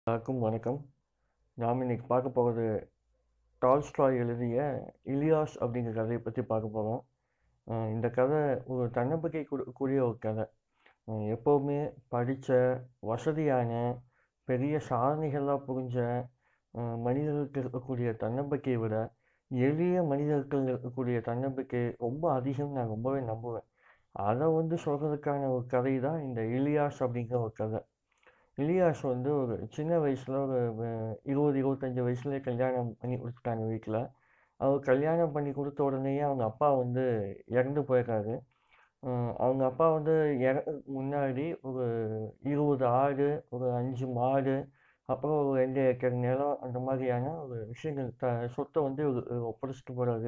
எல்லாருக்கும் வணக்கம் நாம் இன்னைக்கு பார்க்க போகிறது டால்ஸ்டாய் எழுதிய இலியாஸ் அப்படிங்கிற கதையை பற்றி பார்க்க போகிறோம் இந்த கதை ஒரு தன்னம்பிக்கை கூடிய ஒரு கதை அஹ் எப்போவுமே படித்த வசதியான பெரிய சாதனைகளாக புரிஞ்ச அஹ் மனிதர்களுக்கு இருக்கக்கூடிய தன்னம்பிக்கையை விட எளிய மனிதர்கள் இருக்கக்கூடிய தன்னம்பிக்கை ரொம்ப அதிகம் நான் ரொம்பவே நம்புவேன் அதை வந்து சொல்கிறதுக்கான ஒரு கதை தான் இந்த இலியாஸ் அப்படிங்கிற ஒரு கதை இலியாஸ் வந்து ஒரு சின்ன வயசில் ஒரு அஹ், இருபது இருபத்தஞ்சி வயசுலேயே கல்யாணம் பண்ணி கொடுத்துட்டாங்க வீட்டில் அவர் கல்யாணம் பண்ணி கொடுத்த உடனேயே அவங்க அப்பா வந்து இறந்து போயிருக்காரு அஹ், அவங்க அப்பா வந்து இறக்க முன்னாடி ஒரு இருபது ஆடு ஒரு அஞ்சு மாடு அப்புறம் ஒரு ரெண்டு ஏக்கர் நிலம் அந்த மாதிரியான ஒரு விஷயங்கள் த சொத்தை வந்து இவர் ஒப்படைச்சிட்டு போகிறாரு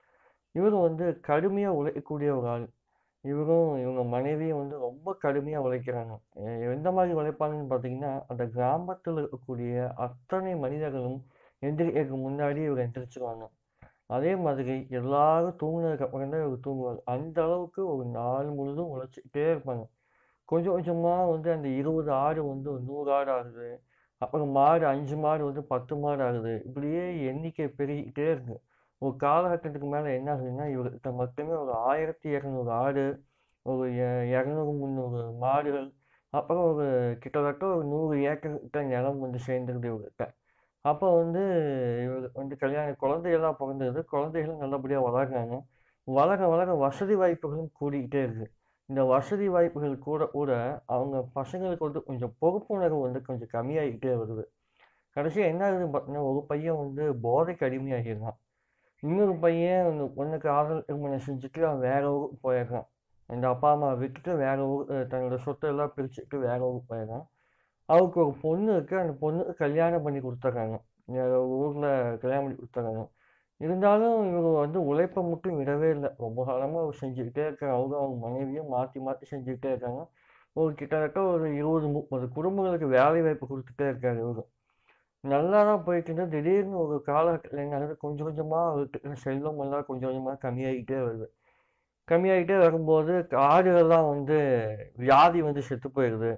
இவர் வந்து கடுமையாக உழைக்கக்கூடிய ஒரு ஆள் இவரும் இவங்க மனைவியும் வந்து ரொம்ப கடுமையாக உழைக்கிறாங்க எ- எந்த மாதிரி உழைப்பாங்கன்னு பார்த்தீங்கன்னா அந்த கிராமத்தில் இருக்கக்கூடிய அத்தனை மனிதர்களும் எந்திரிக்கிறதுக்கு முன்னாடி இவர் எந்திரிச்சிருவாங்க அதே மாதிரி எல்லாரும் தூங்குனதுக்கு அப்புறம் தான் இவர் தூங்குவார் அந்த அளவுக்கு ஒரு நாள் முழுதும் உழைச்சிக்கிட்டே இருப்பாங்க கொஞ்சம் கொஞ்சமாக வந்து அந்த இருபது ஆடு வந்து ஒரு நூறு ஆடு ஆகுது அப்புறம் மாடு அஞ்சு மாடு வந்து பத்து மாடு ஆகுது இப்படியே எண்ணிக்கை பெருகிக்கிட்டே இருக்கு ஒரு காலகட்டத்துக்கு மேலே என்ன ஆகுதுன்னா இவர்கிட்ட மட்டுமே ஒரு ஆயிரத்தி இரநூறு ஆடு ஒரு எ- இரநூறு முந்நூறு மாடுகள் அப்புறம் ஒரு கிட்டத்தட்ட ஒரு நூறு ஏக்கர் கிட்ட நிலம் வந்து சேர்ந்துருது இவர்கிட்ட அப்போ வந்து இவர் வந்து கல்யாணம் குழந்தைகள்லாம் பிறந்தது குழந்தைகளும் நல்லபடியாக வளர்றாங்க வளர வளர வசதி வாய்ப்புகளும் கூடிக்கிட்டே இருக்கு இந்த வசதி வாய்ப்புகள் கூட கூட அவங்க பசங்களுக்கு வந்து கொஞ்சம் பொறுப்புணர்வு வந்து கொஞ்சம் கம்மியாகிக்கிட்டே வருது கடைசியாக என்ன ஆகுதுன்னு பார்த்தீங்கன்னா ஒரு பையன் வந்து போதைக்கு அடிமையாகிடுறான் இன்னொரு பையன் அந்த பொண்ணுக்கு ஆதல் திருமணம் செஞ்சுட்டு அவன் வேற ஊருக்கு போயிடுறான் அந்த அப்பா அம்மா விட்டுட்டு வேற ஊர் அஹ் தன்னோட சொத்தை எல்லாம் பிரிச்சுட்டு வேற ஊருக்கு போயிடுறான் அவருக்கு ஒரு பொண்ணு இருக்கு அந்த பொண்ணுக்கு கல்யாணம் பண்ணி கொடுத்துட்றாங்க வேற ஒரு ஊரில் கல்யாணம் பண்ணி கொடுத்துட்றாங்க இருந்தாலும் இவர் வந்து உழைப்பை மட்டும் விடவே இல்லை ரொம்ப காலமாக அவர் செஞ்சுக்கிட்டே இருக்காங்க அவங்க அவங்க மனைவியும் மாற்றி மாற்றி செஞ்சுக்கிட்டே இருக்காங்க ஒரு கிட்டத்தட்ட ஒரு இருபது முப்பது குடும்பங்களுக்கு வேலை வாய்ப்பு கொடுத்துட்டே இருக்காரு இவரு நல்லா தான் போயிட்டு இருந்தா திடீர்னு ஒரு காலகட்டத்தில் என்ன ஆகுது கொஞ்சம் கொஞ்சமாக அவருக்கு செல்வம் எல்லாம் கொஞ்சம் கொஞ்சமாக கம்மியாகிட்டே வருது கம்மியாகிட்டே வரும்போது ஆடுகள்லாம் வந்து வியாதி வந்து செத்து போயிடுது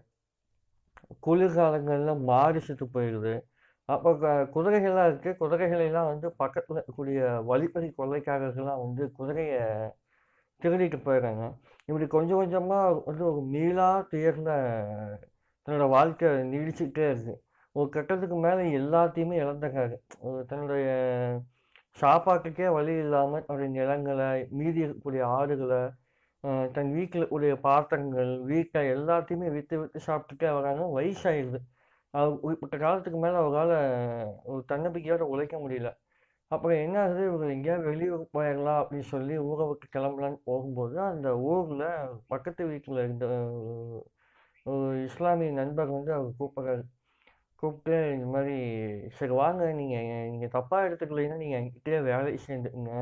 குளிர்காலங்களில் மாடு செத்து போயிடுது அப்போ க- குதிரைகள்லாம் இருக்கு குதிரைகளெல்லாம் வந்து பக்கத்தில் இருக்கக்கூடிய வழிப்பறி கொள்ளைக்காரர்கள்லாம் வந்து குதிரையை திருடிட்டு போயிடுறாங்க இப்படி கொஞ்சம் கொஞ்சமாக வந்து ஒரு மீளா துயர்ந்த தன்னோட வாழ்க்கை நீடிச்சுக்கிட்டே இருக்கு ஒரு கட்டத்துக்கு மேலே எல்லாத்தையுமே இழந்துறாரு ஒரு தன்னுடைய சாப்பாட்டுக்கே வழி இல்லாமல் அவருடைய நிலங்களை மீதி இருக்கக்கூடிய ஆடுகளை அஹ் தன் வீட்டில் இருக்கக்கூடிய பாத்திரங்கள் வீட்டை எல்லாத்தையுமே விற்று விற்று சாப்பிட்டுட்டே வராங்க வயசாயிடுது அவர் குறிப்பிட்ட காலத்துக்கு மேலே அவரால் ஒரு தன்னம்பிக்கையோட உழைக்க முடியல அப்புறம் என்ன ஆகுது இவர் எங்கேயாவது வெளியூர் போயிடலாம் அப்படின்னு சொல்லி ஊரை விட்டு கிளம்பலான்னு போகும்போது அந்த ஊரில் பக்கத்து வீட்டில் இருந்த ஒரு ஒரு இஸ்லாமிய நண்பர் வந்து அவர் கூப்பிட்றாரு கூப்பிட்டு இந்த மாதிரி சரி வாங்க நீங்கள் நீங்கள் தப்பாக எடுத்துக்கலைன்னா நீங்கள் என்கிட்டயே வேலைக்கு சேர்ந்துக்குங்க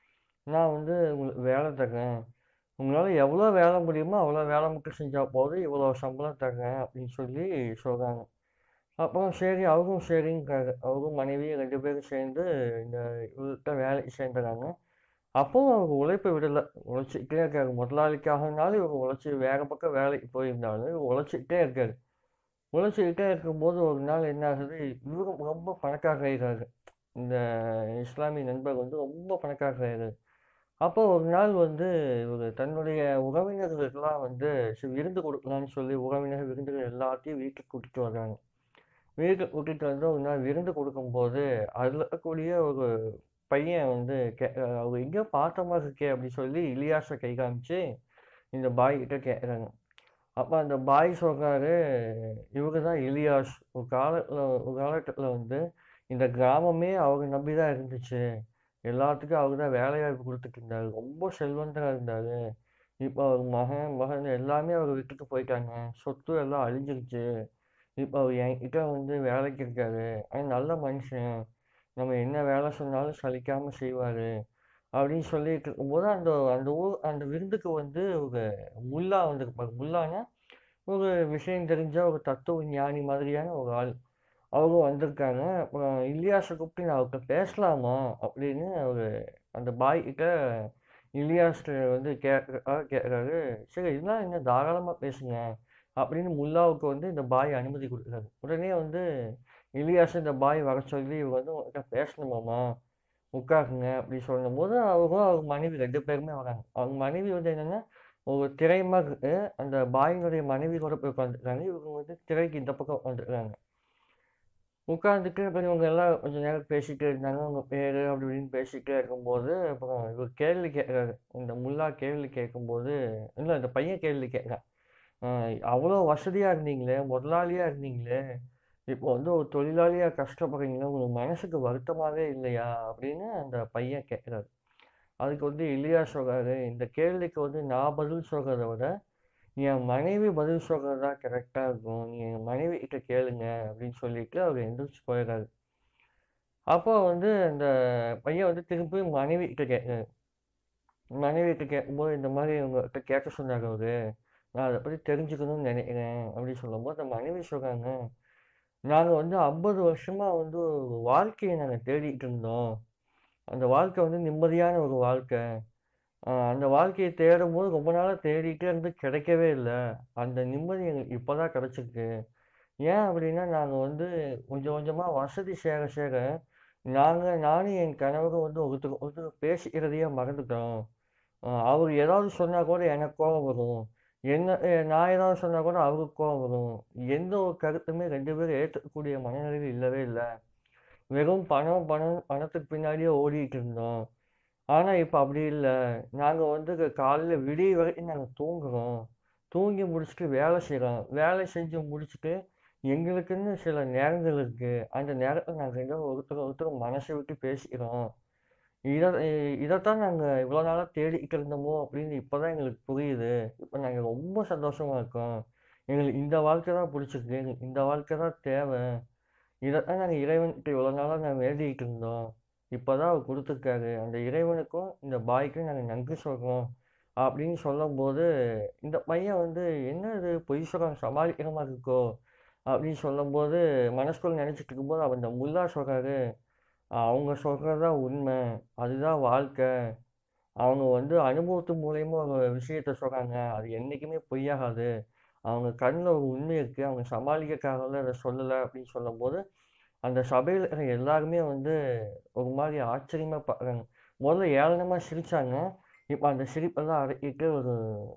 நான் வந்து உங்களுக்கு வேலை தர்றேன் உங்களால் எவ்வளோ வேலை முடியுமோ அவ்வளோ வேலை மட்டும் செஞ்சால் போதும் இவ்வளோ சம்பளம் தர்றேன் அப்படின்னு சொல்லி சொல்கிறாங்க அப்புறம் சரி அவரும் சரிங்கிறாரு அவரும் மனைவியும் ரெண்டு பேரும் சேர்ந்து இந்த இவர்கிட்ட வேலைக்கு சேர்ந்துறாங்க அப்பவும் அவர் உழைப்பை விடலை உழைச்சிக்கிட்டே இருக்காரு முதலாளிக்காகனாலும் இவர் உழைச்சி வேற பக்கம் வேலைக்கு போயிருந்தாலும் இவர் உழைச்சிக்கிட்டே இருக்காரு உழைச்சிக்கிட்டே இருக்கும்போது ஒரு நாள் என்ன ஆகுது இவரும் ரொம்ப பணக்காரராகிறாரு இந்த இஸ்லாமிய நண்பர் வந்து ரொம்ப பணக்காரராகிறாரு அப்போ ஒரு நாள் வந்து இவர் தன்னுடைய உறவினர்களுக்கெல்லாம் வந்து சரி விருந்து கொடுக்கலான்னு சொல்லி உறவினர் விருந்துகள் எல்லாத்தையும் வீட்டுக்கு கூட்டிட்டு வர்றாங்க வீட்டுக்கு கூட்டிட்டு வந்து ஒரு நாள் விருந்து கொடுக்கும்போது அதில் இருக்கக்கூடிய ஒரு பையன் வந்து கே அவர் எங்கேயோ பார்த்த மாதிரி இருக்கே அப்படின்னு சொல்லி இலியாஸை கை காமிச்சு இந்த பாய் கிட்ட கேட்குறாங்க அப்போ அந்த பாய் சொல்கிறாரு இவரு தான் இலியாஸ் ஒரு காலத்தில் ஒரு காலகட்டத்தில் வந்து இந்த கிராமமே அவரை நம்பி தான் இருந்துச்சு எல்லாத்துக்கும் அவர் தான் வேலைவாய்ப்பு கொடுத்துட்டு இருந்தாரு ரொம்ப செல்வந்தராக இருந்தார் இப்போ அவர் மகன் மகன் எல்லாமே அவர் விட்டுட்டு போயிட்டாங்க சொத்து எல்லாம் அழிஞ்சிருச்சு இப்போ அவர் என்கிட்ட வந்து வேலைக்கு இருக்காரு ஆனால் நல்ல மனுஷன் நம்ம என்ன வேலை சொன்னாலும் சலிக்காமல் செய்வார் அப்படின்னு சொல்லிட்டு இருக்கும்போது அந்த அந்த ஊர் அந்த விருந்துக்கு வந்து ஒரு முல்லா வந்திருப்பார் முல்லான்னா ஒரு விஷயம் தெரிஞ்ச ஒரு தத்துவ ஞானி மாதிரியான ஒரு ஆள் அவங்க வந்திருக்காங்க அப்புறம் இலியாஸை கூப்பிட்டு நான் அவர்கிட்ட பேசலாமா அப்படின்னு அவர் அந்த பாய் கிட்ட இலியாஸ் வந்து கேட்க கேட்குறாரு சரி இதெல்லாம் என்ன தாராளமாக பேசுங்க அப்படின்னு முல்லாவுக்கு வந்து இந்த பாய் அனுமதி கொடுக்குறாரு உடனே வந்து இலியாஸ் இந்த பாய் வர சொல்லி இவர் வந்து உங்கள்கிட்ட பேசணுமாம்மா உட்காருங்க அப்படி சொல்லும்போது அவரும் அவங்க மனைவி ரெண்டு பேருமே வராங்க அவங்க மனைவி வந்து என்னென்னா ஒரு திரை மாதிரி இருக்கு அந்த பாயினுடைய மனைவி கூட போய் உட்காந்துருக்காங்க இவங்க வந்து திரைக்கு இந்த பக்கம் உட்காந்துருக்காங்க உட்காந்துட்டு அப்புறம் இவங்க எல்லாம் கொஞ்சம் நேரம் பேசிகிட்டே இருந்தாங்க அவங்க பேர் அப்படி இப்படின்னு பேசிகிட்டே இருக்கும்போது அப்புறம் இவர் கேள்வி கேட்குறாரு இந்த முல்லா கேள்வி கேட்கும்போது இல்லை இந்த பையன் கேள்வி கேட்குறான் அவ்வளோ வசதியாக இருந்தீங்களே முதலாளியாக இருந்தீங்களே இப்போ வந்து ஒரு தொழிலாளியாக கஷ்டப்படுறீங்களே உங்களுக்கு மனசுக்கு வருத்தமாகவே இல்லையா அப்படின்னு அந்த பையன் கேட்குறாரு அதுக்கு வந்து இல்லையா சொல்கிறாரு இந்த கேள்விக்கு வந்து நான் பதில் சொல்கிறத விட என் மனைவி பதில் சொல்கிறது தான் கரெக்டாக இருக்கும் நீ என் மனைவி கிட்ட கேளுங்க அப்படின்னு சொல்லிட்டு அவர் எந்திரிச்சு போயிடுறாரு அப்போ வந்து அந்த பையன் வந்து திருப்பி மனைவி கிட்ட கேட்குறாரு மனைவி கிட்ட கேட்கும்போது இந்த மாதிரி உங்ககிட்ட கேட்க சொன்னார் அவரு நான் அதை பற்றி தெரிஞ்சுக்கணும்னு நினைக்கிறேன் அப்படின்னு சொல்லும்போது அந்த மனைவி சொல்கிறாங்க நாங்கள் வந்து ஐம்பது வருஷமாக வந்து ஒரு வாழ்க்கையை நாங்கள் தேடிட்டு இருந்தோம் அந்த வாழ்க்கை வந்து நிம்மதியான ஒரு வாழ்க்கை அந்த வாழ்க்கையை தேடும்போது ரொம்ப நாளாக தேடிட்டே இருந்து கிடைக்கவே இல்லை அந்த நிம்மதி எங்களுக்கு இப்போ தான் கிடச்சிருக்கு ஏன் அப்படின்னா நாங்கள் வந்து கொஞ்சம் கொஞ்சமாக வசதி சேர சேர நாங்கள் நானும் என் கணவரும் வந்து ஒருத்தர் ஒருத்தர் பேசிக்கிறதையே மறந்துட்டோம் அவர் ஏதாவது சொன்னால் கூட எனக்கு கோபம் வரும் என்ன நான் ஏதாவது சொன்னால் கூட அவருக்கு கோபம் வரும் எந்த ஒரு கருத்துமே ரெண்டு பேரும் ஏற்றுக்கக்கூடிய மனநிலையில் இல்லவே இல்லை வெறும் பணம் பணம் பணத்துக்கு பின்னாடியே ஓடிட்டு இருந்தோம் ஆனால் இப்போ அப்படி இல்லை நாங்கள் வந்து காலையில் விடிய வரைக்கும் நாங்கள் தூங்குறோம் தூங்கி முடிச்சுட்டு வேலை செய்கிறோம் வேலை செஞ்சு முடிச்சுட்டு எங்களுக்குன்னு சில நேரங்கள் இருக்குது அந்த நேரத்தில் நாங்கள் ரெண்டு பேரும் ஒருத்தர் ஒருத்தர் மனசை விட்டு பேசிக்கிறோம் இதை இதைத்தான் நாங்கள் இவ்வளோ நாளாக தேடிக்கிட்டு இருந்தோமோ அப்படின்னு இப்போ தான் எங்களுக்கு புரியுது இப்போ நாங்கள் ரொம்ப சந்தோஷமாக இருக்கோம் எங்களுக்கு இந்த வாழ்க்கை தான் பிடிச்சிருக்கு எங்களுக்கு இந்த வாழ்க்கை தான் தேவை இதைத்தான் நாங்கள் இறைவன்கிட்ட இவ்வளோ நாளாக நாங்கள் வேண்டிக்கிட்டு இருந்தோம் இப்போ தான் அவர் கொடுத்துருக்காரு அந்த இறைவனுக்கும் இந்த பாய்க்கும் நாங்கள் நன்றி சொல்கிறோம் அப்படின்னு சொல்லும்போது இந்த பையன் வந்து என்ன இது பொய் சொல்கிறாங்க சமாளிக்கிற மாதிரி இருக்கோ அப்படின்னு சொல்லும்போது மனசுக்குள்ள நினச்சிட்டு இருக்கும்போது அவர் இந்த முல்லா சொல்கிறாரு அவங்க சொல்கிறது தான் உண்மை அதுதான் வாழ்க்கை அவங்க வந்து அனுபவத்து மூலயமா ஒரு விஷயத்த சொல்கிறாங்க அது என்றைக்குமே பொய்யாகாது அவங்க கண்ணில் ஒரு உண்மை இருக்குது அவங்க சமாளிக்கக்காக அதை சொல்லலை அப்படின்னு சொல்லும்போது அந்த சபையில் இருக்கிற எல்லாருமே வந்து ஒரு மாதிரி ஆச்சரியமாக பார்க்குறாங்க முதல்ல ஏளனமாக சிரித்தாங்க இப்போ அந்த சிரிப்பெல்லாம் அடக்கிட்டு ஒரு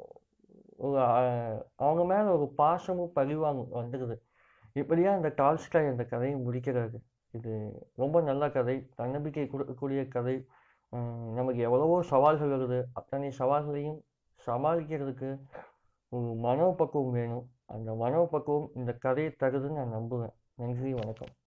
ஒரு அவங்க மேலே ஒரு பாசமும் பழிவாங்க வந்துடுது இப்படியா அந்த டால்ஸ்டாய் அந்த கதையை முடிக்கிறாரு இது ரொம்ப நல்ல கதை தன்னம்பிக்கை கொடுக்கக்கூடிய கதை நமக்கு எவ்வளவோ சவால்கள் வருது அத்தனை சவால்களையும் சமாளிக்கிறதுக்கு ஒரு மனோபக்குவம் வேணும் அந்த மனோபக்குவம் இந்த கதையை தருதுன்னு நான் நம்புவேன் நன்றி வணக்கம்